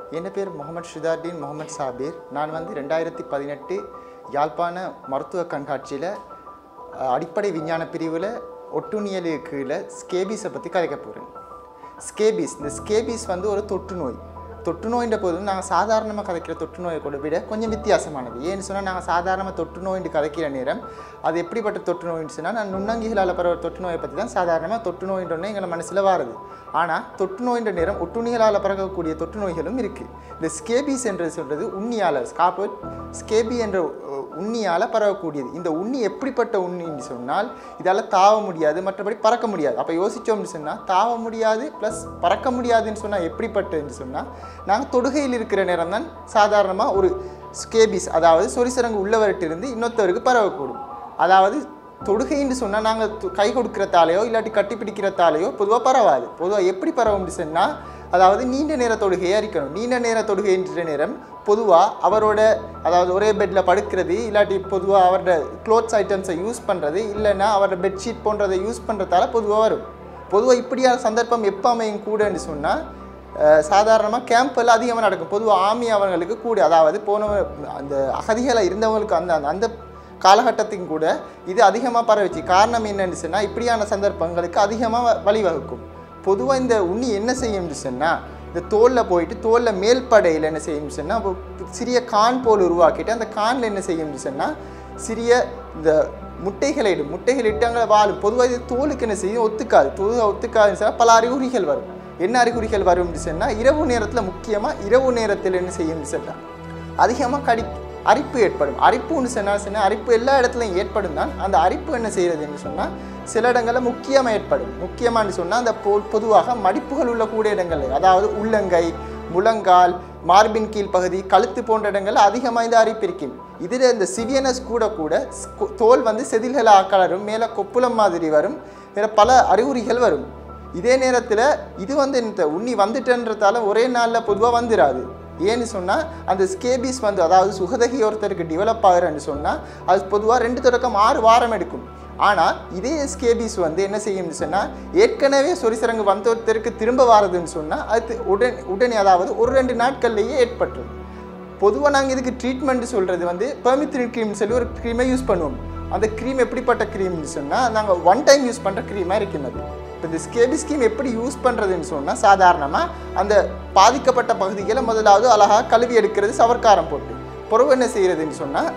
என் பேர் முகமது ஷிதார்டீன் முகமது சாபீர் நான் வந்து ரெண்டாயிரத்தி பதினெட்டு யாழ்ப்பாண மருத்துவ கண்காட்சியில் அஹ், அடிப்படை விஞ்ஞான பிரிவில் ஒட்டுண்ணியலு கீழே ஸ்கேபீஸை பற்றி கதைக்க போகிறேன் ஸ்கேபீஸ் இந்த ஸ்கேபீஸ் வந்து ஒரு தொற்று நோய் தொற்று நோயின்ற போது நாங்கள் சாதாரணமாக கதைக்கிற தொற்று நோயை கூட விட கொஞ்சம் வித்தியாசமானது ஏன்னு சொன்னால் நாங்கள் சாதாரணமாக தொற்று நோயின்னு கதைக்கிற நேரம் அது எப்படிப்பட்ட தொற்று நோயின்னு சொன்னால் நான் நுண்ணங்கிகளால் பரவ தொற்று நோயை பற்றி தான் சாதாரணமாக தொற்று நோயின்றோன்னே எங்களை மனசில் வாருது ஆனால் தொற்று நோயின்ற நேரம் ஒட்டுண்ணிகளால் பரவக்கூடிய தொற்று நோய்களும் இருக்குது இந்த ஸ்கேபீஸ் என்று சொல்கிறது உண்ணியால் ஸ்காப்போட் ஸ்கேபி என்ற அஹ், உண்ணியால் பரவக்கூடியது இந்த உண்ணி எப்படிப்பட்ட உண்ணின்னு சொன்னால் இதால் தாவ முடியாது மற்றபடி பறக்க முடியாது அப்போ யோசித்தோம்னு சொன்னால் தாவ முடியாது ப்ளஸ் பறக்க முடியாதுன்னு சொன்னால் எப்படிப்பட்டதுன்னு சொன்னால் நாங்கள் தொடுகையில் இருக்கிற நேரம் தான் சாதாரணமாக ஒரு ஸ்கேபிஸ் அதாவது சொரிசரங்கு உள்ளவர்கிட்டிருந்து இன்னொருத்தவருக்கு பரவக்கூடும் அதாவது தொடுகைன்னு சொன்னால் நாங்கள் கை கொடுக்கிறதாலேயோ இல்லாட்டி கட்டி பிடிக்கிறதாலேயோ பொதுவாக பரவாது பொதுவாக எப்படி பரவும்னு சொன்னால் அதாவது நீண்ட நேர தொடுகையை அறிக்கணும் நீண்ட நேர தொடுகைன்ற நேரம் பொதுவாக அவரோட அதாவது ஒரே பெட்டில் படுக்கிறது இல்லாட்டி பொதுவாக அவரோட க்ளோத்ஸ் ஐட்டம்ஸை யூஸ் பண்ணுறது இல்லைன்னா அவரோட பெட்ஷீட் போன்றதை யூஸ் பண்ணுறதால பொதுவாக வரும் பொதுவாக இப்படியான சந்தர்ப்பம் எப்போ அமையும் கூடன்னு சொன்னால் சாதாரணமாக கேம்பெல்லாம் அதிகமாக நடக்கும் பொதுவாக ஆமி அவங்களுக்கு கூட அதாவது போன அந்த அகதிகளை இருந்தவங்களுக்கு அந்த அந்த- அந்த காலகட்டத்தையும் கூட இது அதிகமாக பரவிச்சு காரணம் என்னன்னு சொன்னால் இப்படியான சந்தர்ப்பங்களுக்கு அதிகமாக வழிவகுக்கும் பொதுவாக இந்த உண்ணி என்ன செய்யும்னு சொன்னால் இந்த தோலில் போயிட்டு தோலில் மேல்படையில் என்ன செய்யும்னு சொன்னால் இப்போ சிறிய கான் போல் உருவாக்கிட்டு அந்த கானில் என்ன செய்யும்னு சொன்னால் சிறிய இந்த முட்டைகளை இடும் முட்டைகள் இட்டு அங்கே வாழும் பொதுவாக இது தோலுக்கு என்ன செய்யும் ஒத்துக்காது பொதுவாக ஒத்துக்காதுன்னு சொன்னால் பல அறிகுறிகள் வரும் என்ன அறிகுறிகள் வரும்னு சொன்னால் இரவு நேரத்தில் முக்கியமாக இரவு நேரத்தில் என்ன செய்யும்னு சொன்னால் அதிகமாக கடி அரிப்பு ஏற்படும் அரிப்புன்னு சொன்னால் சொன்னால் அரிப்பு எல்லா இடத்துலையும் ஏற்படும் தான் அந்த அரிப்பு என்ன செய்யறதுன்னு சொன்னால் சில இடங்களில் முக்கியமாக ஏற்படும் முக்கியமானு சொன்னால் அந்த பொ பொதுவாக மடிப்புகள் உள்ள கூட இடங்கள் அதாவது உள்ளங்கை முழங்கால் மார்பின் கீழ் பகுதி கழுத்து போன்ற இடங்களில் அதிகமாக இந்த அரிப்பு இருக்கும் இதில் இந்த சிவியனஸ் கூட கூட ஸ்கு- தோல் வந்து செதில்களாக கலரும் மேலே கொப்புளம் மாதிரி வரும் வேறு பல அறிகுறிகள் வரும் இதே நேரத்தில் இது வந்து இந்த உண்ணி வந்துட்டன்றதால ஒரே நாளில் பொதுவாக வந்துடாது ஏன்னு சொன்னால் அந்த ஸ்கேபிஸ் வந்து அதாவது சுகதகி ஒருத்தருக்கு டெவலப் ஆகுறேன்னு சொன்னால் அது பொதுவாக ரெண்டு தொடக்கம் ஆறு வாரம் எடுக்கும் ஆனால் இதே ஸ்கேபிஸ் வந்து என்ன செய்யும்னு சொன்னால் ஏற்கனவே சொரிசரங்கு வந்த ஒருத்தருக்கு திரும்ப வாரதுன்னு சொன்னால் அது உடனே உடனே அதாவது ஒரு ரெண்டு நாட்கள்லேயே ஏற்பட்டுரும் பொதுவாக நாங்கள் இதுக்கு ட்ரீட்மெண்ட் சொல்கிறது வந்து பெர்மித்ரின் க்ரீம்னு சொல்லி ஒரு க்ரீமை யூஸ் பண்ணுவோம் அந்த க்ரீம் எப்படிப்பட்ட க்ரீம்னு சொன்னால் நாங்கள் ஒன் டைம் யூஸ் பண்ணுற க்ரீமாக இருக்கும் அது இப்போ இந்த ஸ்கேபி ஸ்கீம் எப்படி யூஸ் பண்ணுறதுன்னு சொன்னால் சாதாரணமாக அந்த பாதிக்கப்பட்ட பகுதிகளை முதலாவது அழகாக கழுவி எடுக்கிறது சவர்க்காரம் போட்டு பிறகு என்ன செய்கிறதுன்னு சொன்னால்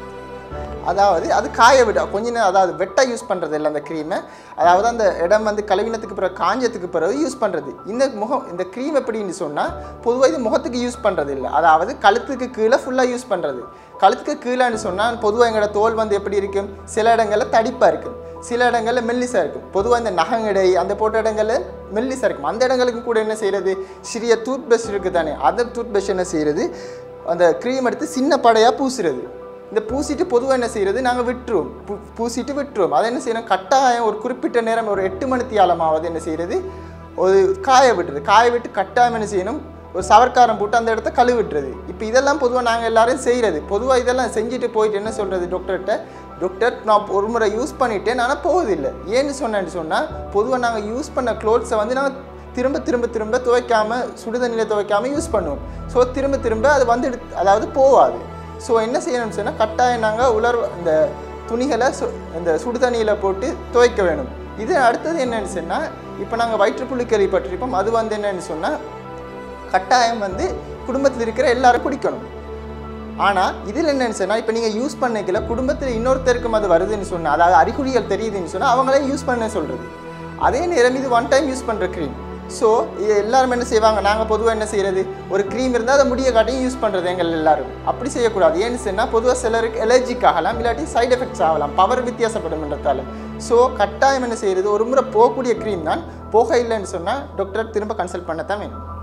அதாவது அது காய விட கொஞ்ச நேரம் அதாவது வெட்டை யூஸ் பண்ணுறது இல்லை அந்த க்ரீமை அதாவது அந்த இடம் வந்து கழுவினத்துக்கு பிறகு காஞ்சத்துக்கு பிறகு யூஸ் பண்ணுறது இந்த முகம் இந்த க்ரீம் எப்படின்னு சொன்னால் பொதுவாக இது முகத்துக்கு யூஸ் பண்ணுறது இல்லை அதாவது கழுத்துக்கு கீழே ஃபுல்லாக யூஸ் பண்ணுறது கழுத்துக்கு கீழேன்னு சொன்னால் பொதுவாக எங்களோட தோல் வந்து எப்படி இருக்கும் சில இடங்களில் தடிப்பாக இருக்கும் சில இடங்களில் மெல்லிசாக இருக்கும் பொதுவாக இந்த நகங்கடை அந்த போட்ட இடங்களில் மெல்லிசாக இருக்கும் அந்த இடங்களுக்கு கூட என்ன செய்கிறது சிறிய டூத் ப்ரஷ் இருக்குது தானே அந்த டூத் ப்ரஷ் என்ன செய்கிறது அந்த க்ரீம் எடுத்து சின்ன படையாக பூசுறது இந்த பூசிட்டு பொதுவாக என்ன செய்கிறது நாங்கள் விட்டுருவோம் பூ பூசிட்டு விட்டுருவோம் அதை என்ன செய்யணும் கட்டாயம் ஒரு குறிப்பிட்ட நேரம் ஒரு எட்டு மணித்தி ஆழமாவது என்ன செய்கிறது ஒரு காய விட்டுறது காய விட்டு கட்டாயம் என்ன செய்யணும் ஒரு சவர்க்காரம் போட்டு அந்த இடத்த கழுவிட்டுறது இப்போ இதெல்லாம் பொதுவாக நாங்கள் எல்லாரும் செய்கிறது பொதுவாக இதெல்லாம் செஞ்சுட்டு போயிட்டு என்ன சொல்கிறது டாக்டர்கிட்ட டாக்டர் நான் ஒரு முறை யூஸ் பண்ணிட்டேன் ஆனால் போவதில்லை ஏன்னு சொன்னேன்னு சொன்னால் பொதுவாக நாங்கள் யூஸ் பண்ண க்ளோத்ஸை வந்து நாங்கள் திரும்ப திரும்ப திரும்ப துவைக்காம சுடுதண்ணியில் துவைக்காம யூஸ் பண்ணுவோம் ஸோ திரும்ப திரும்ப அது வந்து எடுத்து அதாவது போகாது ஸோ என்ன செய்யணும்னு சொன்னால் கட்டாயம் நாங்கள் உலர் இந்த துணிகளை சு இந்த சுடுதண்ணியில் போட்டு துவைக்க வேணும் இது அடுத்தது என்னன்னு சொன்னால் இப்போ நாங்கள் வயிற்றுப்புள்ளி கேள்விப்பட்டிருப்போம் அது வந்து என்னன்னு சொன்னால் கட்டாயம் வந்து குடும்பத்தில் இருக்கிற எல்லாரும் குடிக்கணும் ஆனால் இதில் என்னன்னு சொன்னால் இப்போ நீங்கள் யூஸ் பண்ணிக்கல குடும்பத்தில் இன்னொருத்தருக்கும் அது வருதுன்னு சொன்னால் அதாவது அறிகுறிகள் தெரியுதுன்னு சொன்னால் அவங்களே யூஸ் பண்ண சொல்கிறது அதே நேரம் இது ஒன் டைம் யூஸ் பண்ணுற க்ரீம் ஸோ இது எல்லாரும் என்ன செய்வாங்க நாங்கள் பொதுவாக என்ன செய்கிறது ஒரு க்ரீம் இருந்தால் அதை முடிய காட்டியும் யூஸ் பண்ணுறது எங்கள் எல்லாரும் அப்படி செய்யக்கூடாது ஏன்னு சொன்னால் பொதுவாக சிலருக்கு எலர்ஜிக் ஆகலாம் இல்லாட்டி சைடு எஃபெக்ட்ஸ் ஆகலாம் பவர் வித்தியாசப்படும்ன்றதால ஸோ கட்டாயம் என்ன செய்கிறது ஒரு முறை போகக்கூடிய க்ரீம் தான் போக இல்லைன்னு சொன்னால் டாக்டர் திரும்ப கன்சல்ட் பண்ணத்தான் வேணும்